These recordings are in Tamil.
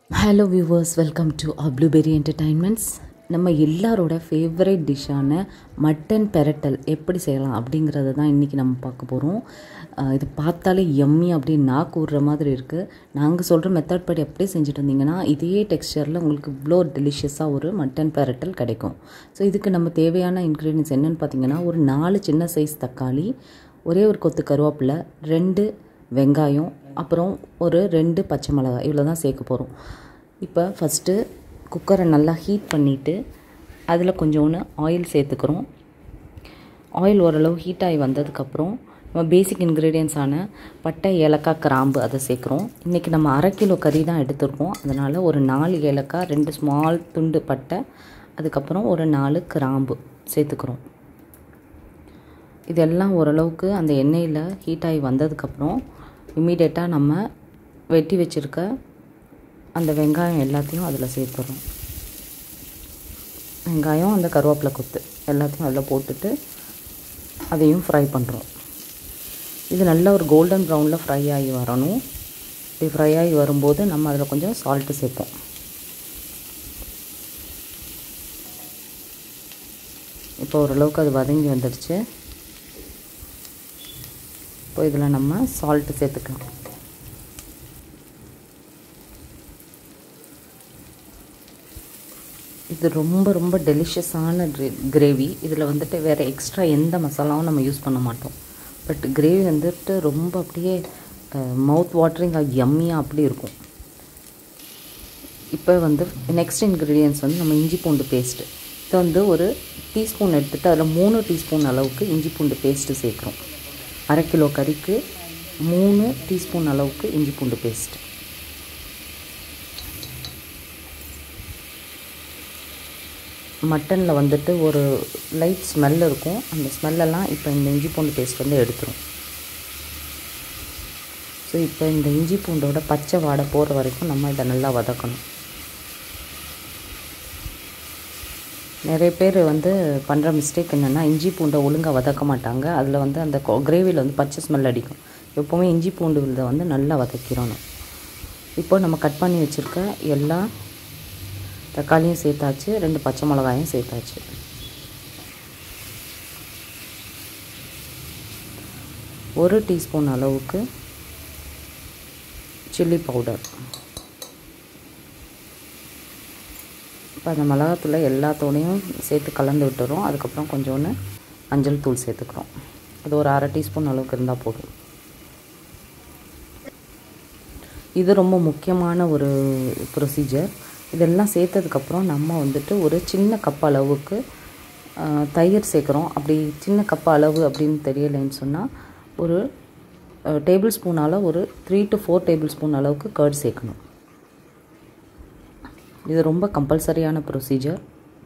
hello viewers welcome to blueberry entertainments நம்ம எல்லாரோட ஃபேவரட் டிஷ்ஷான மட்டன் பெரட்டல் எப்படி செய்யலாம் அப்படிங்கிறத தான் இன்றைக்கி நம்ம பார்க்க போகிறோம் இது பார்த்தாலே எம்மி அப்படின்னு நாக்கு விடுற மாதிரி இருக்குது நாங்கள் சொல்கிற மெத்தட் படி அப்படியே செஞ்சுட்டு இருந்தீங்கன்னா இதே டெக்ஸ்சரில் உங்களுக்கு இவ்வளோ டெலிஷியஸாக ஒரு மட்டன் பெரட்டல் கிடைக்கும் ஸோ இதுக்கு நம்ம தேவையான இன்க்ரீடியன்ஸ் என்னென்னு பார்த்தீங்கன்னா ஒரு நாலு சின்ன சைஸ் தக்காளி ஒரே ஒரு கொத்து கருவேப்பிலை ரெண்டு வெங்காயம் அப்புறம் ஒரு ரெண்டு பச்சை மிளகாய் இவ்வளோ தான் சேர்க்க போகிறோம் இப்போ ஃபஸ்ட்டு குக்கரை நல்லா ஹீட் பண்ணிவிட்டு அதில் கொஞ்சோன்னு ஆயில் சேர்த்துக்கிறோம் ஆயில் ஓரளவு ஹீட் ஆகி வந்ததுக்கப்புறம் நம்ம பேசிக் இன்க்ரீடியன்ஸான பட்டை ஏலக்காய் கிராம்பு அதை சேர்க்குறோம் இன்றைக்கி நம்ம அரை கிலோ கறி தான் எடுத்துருக்கோம் அதனால் ஒரு நாலு ஏலக்காய் ரெண்டு ஸ்மால் துண்டு பட்டை அதுக்கப்புறம் ஒரு நாலு கிராம்பு சேர்த்துக்கிறோம் இதெல்லாம் ஓரளவுக்கு அந்த எண்ணெயில் ஹீட் ஆகி வந்ததுக்கப்புறம் இம்மீடியட்டாக நம்ம வெட்டி வச்சுருக்க அந்த வெங்காயம் எல்லாத்தையும் அதில் சேர்த்துறோம் வெங்காயம் அந்த கருவேப்பிலை கொத்து எல்லாத்தையும் அதில் போட்டுட்டு அதையும் ஃப்ரை பண்ணுறோம் இது நல்ல ஒரு கோல்டன் ப்ரௌனில் ஃப்ரை ஆகி வரணும் இப்படி ஃப்ரை ஆகி வரும்போது நம்ம அதில் கொஞ்சம் சால்ட்டு சேர்ப்போம் இப்போ ஓரளவுக்கு அது வதங்கி வந்துடுச்சு இப்போ இதில் நம்ம சால்ட்டு சேர்த்துக்கலாம் இது ரொம்ப ரொம்ப டெலிஷியஸான கிரேவி இதில் வந்துட்டு வேறு எக்ஸ்ட்ரா எந்த மசாலாவும் நம்ம யூஸ் பண்ண மாட்டோம் பட் கிரேவி வந்துட்டு ரொம்ப அப்படியே மவுத் வாட்டரிங் எம்மியாக அப்படி இருக்கும் இப்போ வந்து நெக்ஸ்ட் இன்க்ரீடியன்ஸ் வந்து நம்ம இஞ்சி பூண்டு பேஸ்ட்டு இதை வந்து ஒரு டீஸ்பூன் எடுத்துகிட்டு அதில் மூணு டீஸ்பூன் அளவுக்கு இஞ்சி பூண்டு பேஸ்ட்டு சேர்க்குறோம் அரை கிலோ கறிக்கு மூணு டீஸ்பூன் அளவுக்கு இஞ்சி பூண்டு பேஸ்ட் மட்டனில் வந்துட்டு ஒரு லைட் ஸ்மெல் இருக்கும் அந்த ஸ்மெல்லெல்லாம் இப்போ இந்த இஞ்சி பூண்டு பேஸ்ட் வந்து எடுத்துரும் ஸோ இப்போ இந்த இஞ்சி பூண்டோட பச்சை வாடை போகிற வரைக்கும் நம்ம இதை நல்லா வதக்கணும் நிறைய பேர் வந்து பண்ணுற மிஸ்டேக் என்னென்னா இஞ்சி பூண்டை ஒழுங்காக வதக்க மாட்டாங்க அதில் வந்து அந்த கிரேவியில் வந்து பச்சை ஸ்மெல் அடிக்கும் எப்போவுமே இஞ்சி பூண்டு இதை வந்து நல்லா வதக்கிடணும் இப்போ நம்ம கட் பண்ணி வச்சுருக்க எல்லா தக்காளியும் சேர்த்தாச்சு ரெண்டு பச்சை மிளகாயும் சேர்த்தாச்சு ஒரு டீஸ்பூன் அளவுக்கு சில்லி பவுடர் இப்போ அந்த மிளகாத்தூளை எல்லாத்தோடையும் சேர்த்து கலந்து விட்டுறோம் அதுக்கப்புறம் கொஞ்சோன்னு மஞ்சள் தூள் சேர்த்துக்கிறோம் அது ஒரு அரை டீஸ்பூன் அளவுக்கு இருந்தால் போதும் இது ரொம்ப முக்கியமான ஒரு ப்ரொசீஜர் இதெல்லாம் சேர்த்ததுக்கப்புறம் நம்ம வந்துட்டு ஒரு சின்ன கப் அளவுக்கு தயிர் சேர்க்குறோம் அப்படி சின்ன கப் அளவு அப்படின்னு தெரியலைன்னு சொன்னால் ஒரு டேபிள் ஸ்பூனால் ஒரு three to four tablespoon அளவுக்கு கர்ட் சேர்க்கணும் இது ரொம்ப கம்பல்சரியான ப்ரொசீஜர்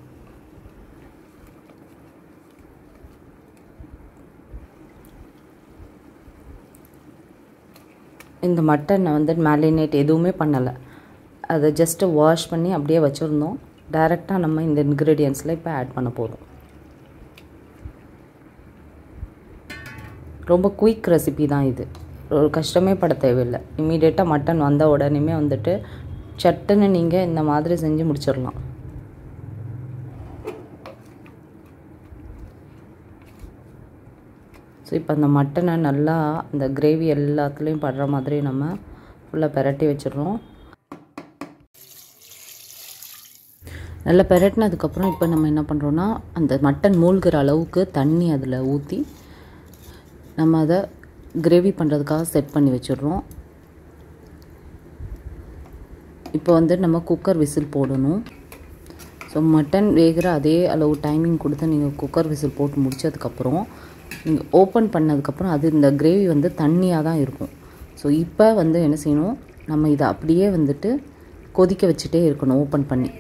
இந்த மட்டனை வந்து மேலினேட் எதுவுமே பண்ணலை அதை ஜஸ்ட்டு வாஷ் பண்ணி அப்படியே வச்சுருந்தோம் டைரெக்டாக நம்ம இந்த இன்க்ரீடியன்ஸில் இப்போ ஆட் பண்ண போகிறோம் ரொம்ப குயிக் ரெசிபி தான் இது ஒரு கஷ்டமே பட தேவையில்லை இம்மீடியட்டாக மட்டன் வந்த உடனேமே வந்துட்டு சட்டுன்னு நீங்கள் இந்த மாதிரி செஞ்சு முடிச்சிடலாம் ஸோ இப்போ அந்த மட்டனை நல்லா அந்த கிரேவி எல்லாத்துலேயும் படுற மாதிரி நம்ம ஃபுல்லாக பெரட்டி வச்சிடுறோம் நல்லா பெரட்டினதுக்கப்புறம் இப்போ நம்ம என்ன பண்ணுறோன்னா அந்த மட்டன் மூழ்கிற அளவுக்கு தண்ணி அதில் ஊற்றி நம்ம அதை கிரேவி பண்ணுறதுக்காக செட் பண்ணி வச்சிடுறோம் இப்போ வந்து நம்ம குக்கர் விசில் போடணும் ஸோ மட்டன் வேகிற அதே அளவு டைமிங் கொடுத்து நீங்கள் குக்கர் விசில் போட்டு முடித்ததுக்கப்புறம் நீங்கள் ஓப்பன் பண்ணதுக்கப்புறம் அது இந்த கிரேவி வந்து தண்ணியாக தான் இருக்கும் ஸோ இப்போ வந்து என்ன செய்யணும் நம்ம இதை அப்படியே வந்துட்டு கொதிக்க வச்சுட்டே இருக்கணும் ஓப்பன் பண்ணி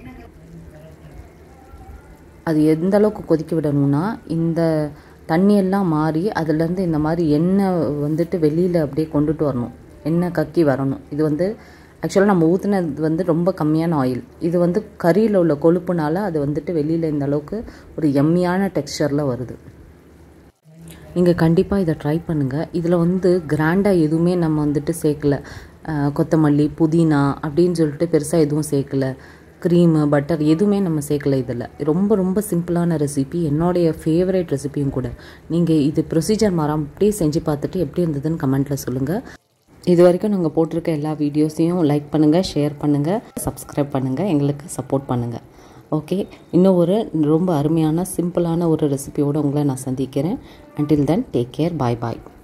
அது எந்த அளவுக்கு கொதிக்க விடணும்னா இந்த தண்ணியெல்லாம் மாறி அதுலேருந்து இந்த மாதிரி எண்ணெய் வந்துட்டு வெளியில் அப்படியே கொண்டுட்டு வரணும் எண்ணெய் கக்கி வரணும் இது வந்து ஆக்சுவலாக நம்ம ஊற்றினது வந்து ரொம்ப கம்மியான ஆயில் இது வந்து கறியில் உள்ள கொழுப்புனால அது வந்துட்டு வெளியில் இந்த அளவுக்கு ஒரு எம்மியான டெக்ஸ்சரில் வருது நீங்கள் கண்டிப்பாக இதை ட்ரை பண்ணுங்கள் இதில் வந்து கிராண்டாக எதுவுமே நம்ம வந்துட்டு சேர்க்கல அஹ், கொத்தமல்லி புதினா அப்படின்னு சொல்லிட்டு பெருசாக எதுவும் சேர்க்கல க்ரீமு பட்டர் எதுவுமே நம்ம சேர்க்கல இதில் ரொம்ப ரொம்ப சிம்பிளான ரெசிபி என்னுடைய ஃபேவரட் ரெசிபியும் கூட நீங்கள் இது ப்ரொசீஜர் மாறாம அப்படியே செஞ்சு பார்த்துட்டு எப்படி இருந்ததுன்னு கமெண்ட்டில் சொல்லுங்கள் இது வரைக்கும் நாங்கள் போட்டிருக்க எல்லா வீடியோஸையும் லைக் பண்ணுங்கள் ஷேர் பண்ணுங்கள் சப்ஸ்கிரைப் பண்ணுங்கள் எங்களுக்கு சப்போர்ட் பண்ணுங்கள் ஓகே இன்னும் ஒரு ரொம்ப அருமையான சிம்பிளான ஒரு ரெசிபியோடு உங்களை நான் சந்திக்கிறேன் until then take care bye பாய்